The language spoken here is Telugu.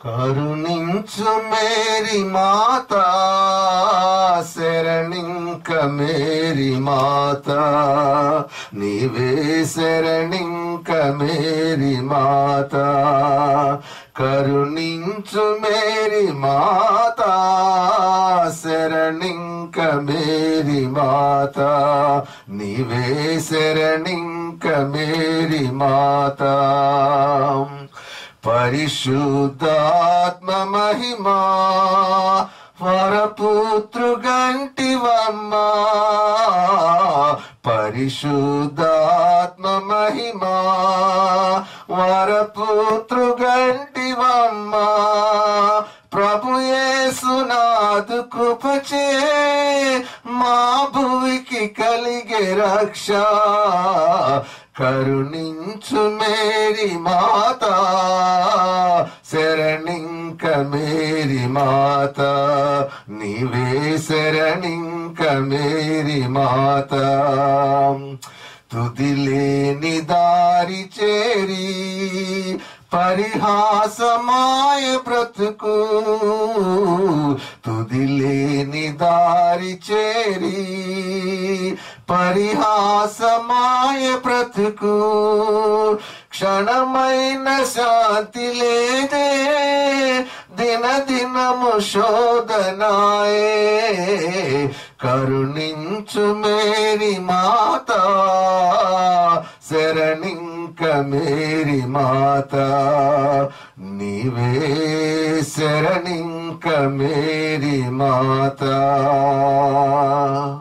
కరుణించు మేరీ మాత శరణింక మేరీ మాత నీవే శరణింక మేరీ మాత కరుణించు మేరీ మాత శరణింక మేరీ మాత నీవే శరణింక మేరీ మాత పరిశుద్ధాత్మ మహిమా వరపుత్రు గంటివమ్మా పరిశుద్ధాత్మ మహిమా వరపుత్రు గంటివమ్మా ప్రభు యేసునాథు కృపచే మా భువికి కలిగే రక్ష కరుణించు మేరీ మాత శరణింక మేరీ మాత నీవే శరణింక మేరీ మాత తుదిలేని దారి చేరి పరిహాసమాయ బ్రతుకు తుదిలేని దారి చేరి పరిహాసమాయ బ్రతుకు క్షణమైన శాంతి లేదే దిన దినము శోధనాయే కరుణించు మేరీ మాత శరణింక మేరీ మాత నీవే శరణింక మేరీ మాత